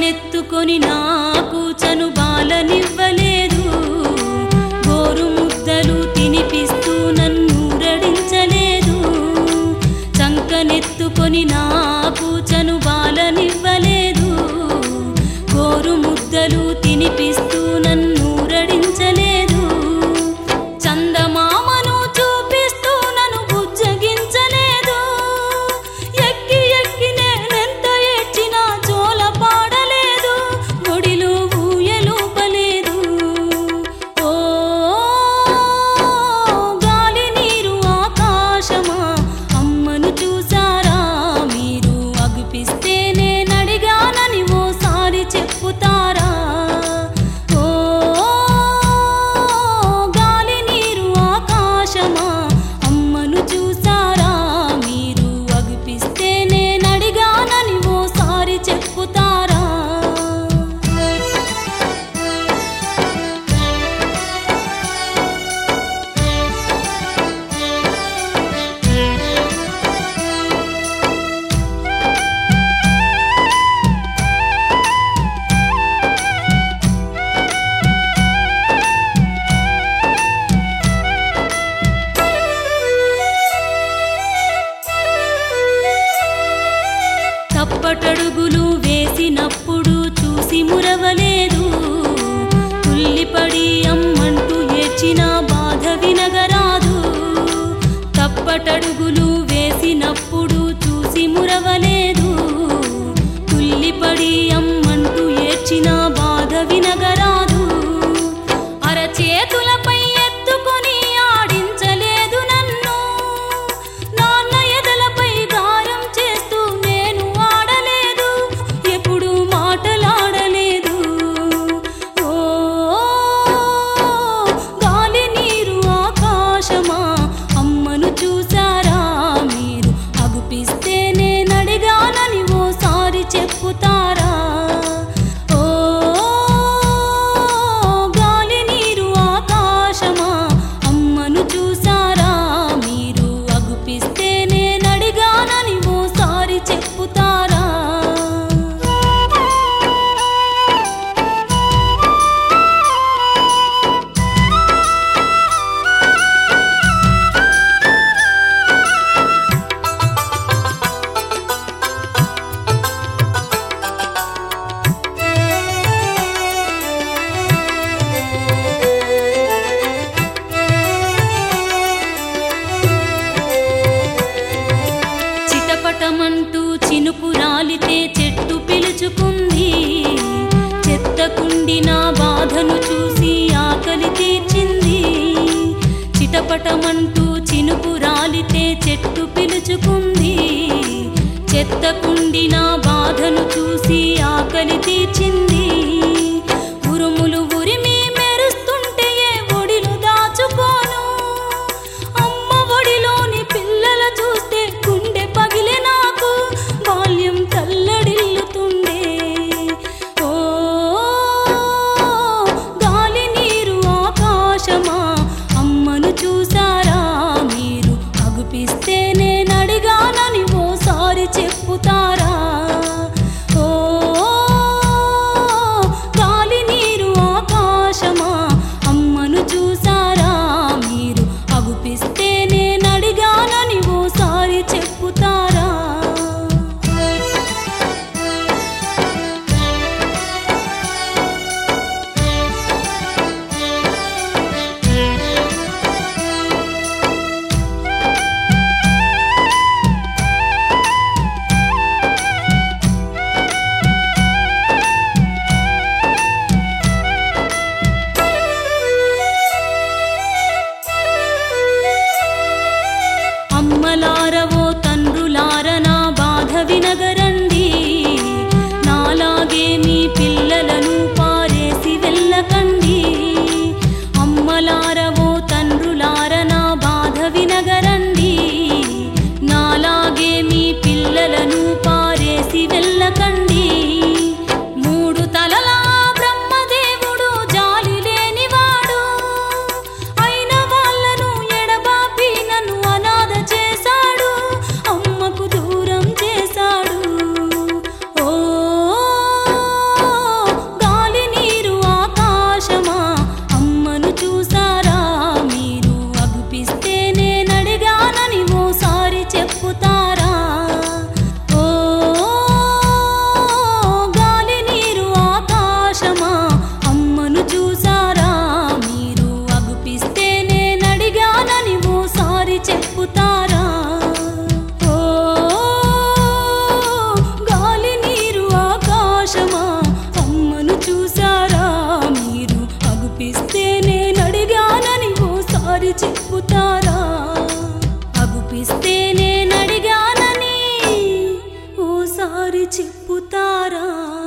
చంకనెత్తుకొని నాకు చను బాలనివ్వలేదు గోరు ముద్దలు తినిపిస్తూ నన్ను రడించలేదు చంకనెత్తుకొని నాకు చను బాలనివ్వలేదు గోరు ముద్దలు తినిపిస్తూ నన్ను రడించలేదు చందమామను చూపిస్తూ నన్ను బుజ్జగించలేదు ఎక్కి ఎక్కి నేనెంత ఏడ్చినా జోల పాడలేదు ఒడిలో ఊయలూపలేదు ఓ గాలి నీరు ఆకాశమా అమ్మను చూసారా మీరు అగుపిస్తే నేనడిగానని ఓసారి చెప్పుతారా ఓ గాలి నీరు ఆకాశమా అమ్మను చూసారా మీరు అగుపిస్తే నేనడిగానని ఓసారి చెప్పుతారా తప్పటడుగులు వేసినప్పుడు చూసి మురవలేదు తుల్లిపడి అమ్మంటూ ఏడ్చిన బాధ వినగరాదు తప్పటడుగులు వేసినప్పుడు చూసి మురవలేదు తుల్లిపడి అమ్మంటూ ఏడ్చిన బాధ వినగరాదు అరచేతులపై ఎత్తుకొని ఆడించలేదు నన్ను నాన్న ఎదలపై గారం చేస్తూ నేను ఆడలేదు ఎప్పుడు మాటలాడలేదు ఓ గాలి నీరు ఆకాశమా అమ్మను చూసారా మీరు అగుపిస్తే నేనడిగానని ఓసారి చెప్పుతారా ఓ గాలి నీరు ఆకాశమా అమ్మను చూసారా మీరు అగుపిస్తే నేనడిగానని ఓసారి చెప్పుతారా చిటపటమంటూ చినుకు రాలితే చెట్టు పిలుచుకుంది చెత్తకుండి నా బాధను చూసి ఆకలి తీర్చింది చిటపటమంటూ చినుకు రాలితే చెట్టు పిలుచుకుంది చెత్తకుండి నా బాధను చూసి ఆకలి తీర్చింది ఉరుములు ఉరిమి మెరుస్తుంటే ఏ ఒడిలో దాచుకోను అమ్మ ఒడిలోని పిల్లల చూస్తే గుండె పగిలే నాకు బాల్యం తల్లడిల్లుతుండే ఓ గాలి నీరు ఆకాశమా అమ్మను చూసారా మీరు అగుపిస్తే నేనడిగానని ఓసారి చెప్పుతారా చెప్పుతారా అగుపిస్తే నేనడిగానని ఓసారి చెప్పుతారా